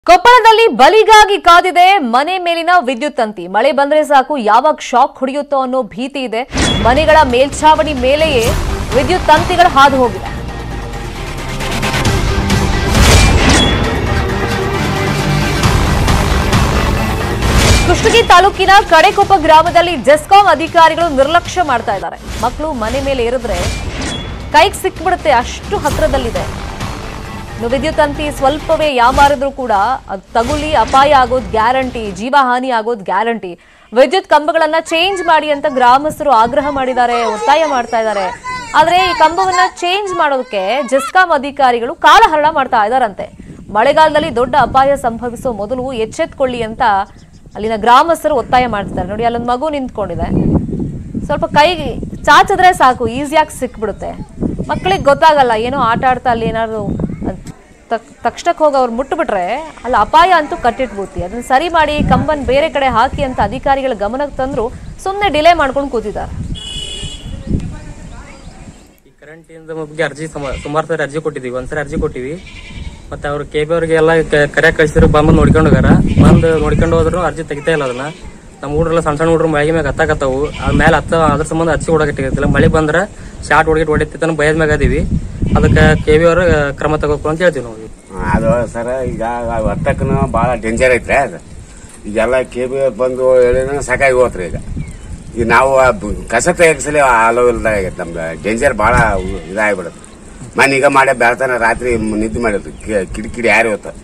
ಕೊಪ್ಪಳದಲ್ಲಿ ಬಲಿಗಾಗಿ ಕಾದಿದೆ ಮನೆ ಮೇಲಿನ ವಿದ್ಯುತ್ ತಂತಿ ಮಳೆ ಬಂದ್ರೆ ಸಾಕು ಯಾವಾಗ ಶಾಕ್ ಹೊಡೆಯುತ್ತೋ ಅನ್ನೋ ಭೀತಿ ಇದೆ ಮನೆಗಳ ಮೇಲ್ಛಾವಣಿ ಮೇಲೆಯೇ ವಿದ್ಯುತ್ ತಂತಿಗಳು ಹಾದು ಹೋಗಿವೆ ಕುಷ್ಟಗಿ ತಾಲೂಕಿನ ಕಡೆಕೊಪ್ಪ ಗ್ರಾಮದಲ್ಲಿ ಜೆಸ್ಕಾಂ ಅಧಿಕಾರಿಗಳು ನಿರ್ಲಕ್ಷ್ಯ ಮಾಡ್ತಾ ಇದ್ದಾರೆ ಮಕ್ಕಳು ಮನೆ ಮೇಲೆ ಏರಿದ್ರೆ ಕೈಗೆ ಸಿಕ್ಬಿಡುತ್ತೆ ಅಷ್ಟು ಹತ್ರದಲ್ಲಿದೆ ಇನ್ನು ವಿದ್ಯುತ್ ತಂತಿ ಸ್ವಲ್ಪವೇ ಯಾಮಾರಿದ್ರು ಕೂಡ ಅದು ತಗುಲಿ ಅಪಾಯ ಆಗೋದು ಗ್ಯಾರಂಟಿ ಜೀವ ಹಾನಿ ಆಗೋದು ಗ್ಯಾರಂಟಿ ವಿದ್ಯುತ್ ಕಂಬಗಳನ್ನ ಚೇಂಜ್ ಮಾಡಿ ಅಂತ ಗ್ರಾಮಸ್ಥರು ಆಗ್ರಹ ಮಾಡಿದ್ದಾರೆ ಒತ್ತಾಯ ಮಾಡ್ತಾ ಇದ್ದಾರೆ ಆದ್ರೆ ಈ ಕಂಬವನ್ನ ಚೇಂಜ್ ಮಾಡೋದಕ್ಕೆ ಜೆಸ್ಕಾಂ ಅಧಿಕಾರಿಗಳು ಕಾಲಹರಣ ಮಾಡ್ತಾ ಇದಾರಂತೆ ಮಳೆಗಾಲದಲ್ಲಿ ದೊಡ್ಡ ಅಪಾಯ ಸಂಭವಿಸೋ ಮೊದಲು ಎಚ್ಚೆತ್ಕೊಳ್ಳಿ ಅಂತ ಅಲ್ಲಿನ ಗ್ರಾಮಸ್ಥರು ಒತ್ತಾಯ ಮಾಡ್ತಿದ್ದಾರೆ ನೋಡಿ ಅಲ್ಲೊಂದು ಮಗು ನಿಂತ್ಕೊಂಡಿದೆ ಸ್ವಲ್ಪ ಕೈಗೆ ಚಾಚಿದ್ರೆ ಸಾಕು ಈಸಿಯಾಗಿ ಸಿಕ್ಬಿಡುತ್ತೆ ಮಕ್ಕಳಿಗೆ ಗೊತ್ತಾಗಲ್ಲ ಏನೋ ಆಟ ಆಡ್ತಾ ಅಲ್ಲಿ ಏನಾದ್ರು ತಕ್- ತಕ್ಷಣಕ್ಕೆ ಹೋಗಿ ಅವ್ರು ಮುಟ್ಬಿಟ್ರೆ ಅಲ್ಲಿ ಅಪಾಯ ಅಂತೂ ಕಟ್ಟಿಟ್ಬೂತಿ ಅದನ್ನ ಸರಿ ಮಾಡಿ ಕಂಬನ್ ಬೇರೆ ಕಡೆ ಹಾಕಿ ಅಂತ ಅಧಿಕಾರಿಗಳ ಗಮನಕ್ಕೆ ತಂದ್ರು ಸುಮ್ಮನೆ ಡಿಲೇ ಮಾಡ್ಕೊಂಡು ಕೂತಿದ್ದಾರೆ ಈ ಕರೆಂಟ್ ಇಂದ ಬಗ್ಗೆ ಅರ್ಜಿ ಸುಮ- ಸುಮಾರು ಸರಿ ಅರ್ಜಿ ಕೊಟ್ಟಿದೀವಿ ಒಂದ್ಸರಿ ಅರ್ಜಿ ಕೊಟ್ಟಿವಿ ಮತ್ತೆ ಅವ್ರು ಕೆ ಬಿ ಅವ್ರಿಗೆ ಎಲ್ಲ ಕರೆ ಕಳಿಸಿದ್ರು ಬಂದು ನೋಡ್ಕೊಂಡು ಹೋಗಾರ ಬಂದು ನೋಡ್ಕೊಂಡು ಹೋದ್ರು ಅರ್ಜಿ ತೆಗಿತಾ ಇಲ್ಲ ಅದನ್ನ ನಮ್ಮ ಹುಡ್ರೆಲ್ಲ ಸಣ್ಣ ಸಣ್ಣ ಹುಡ್ರು ಮಳೆಗೆ ಮ್ಯಾಗ ಹತ್ತಾಕತ್ತಾವು ಅದ್ ಮೇಲೆ ಹತ್ತ ಅದ್ರ ಸಂಬಂಧ ಹಚ್ಚಿ ಹೊಡಕಟ್ಟಿಲ್ಲ ಮಳೆ ಬಂದ್ರೆ ಶಾರ್ಟ್ ಹೊಡಗಿಟ್ಟು ಹೊಡಿತೈತೆ ಭಯದ ಮ್ಯಾಗ ಅದೀವಿ ಅದಕ್ಕೆ ಕೆ ಬಿ ಅವರು ಕ್ರಮ ತಗೋಬೇಕು ಅಂತ ಹೇಳ್ತೀವಿ ನಾವು ಅದು ಸರ್ ಈಗ ಹತ್ತಕ್ಕನ ಭಾಳ ಡೇಂಜರ್ ಐತ್ರಿ ಅದು ಈಗೆಲ್ಲ ಕೆ ಬಿ ಬಂದು ಹೇಳಿನ ಸಾಕಾಗಿ ಹೋತ್ರಿ ಈಗ ಈಗ ನಾವು ಆ ಬ- ಕಸ ತೆಗಿಸಲಿ ಆಲೋ ಇಲ್ದಾಗ ಆಗೈತೆ ನಮ್ದು ಡೇಂಜರ್ ಭಾಳ ಇದಾಗ್ಬಿಡುತ್ತೆ ಮನೆ ಈಗ ಮಾಡೇ ಬೆಳ್ತಾನೆ ರಾತ್ರಿ ನಿದ್ದೆ ಮಾಡಿರ್ತೀವಿ ಕಿಡಿಕಿಡಿ ಯಾರು ಇವತ್ತು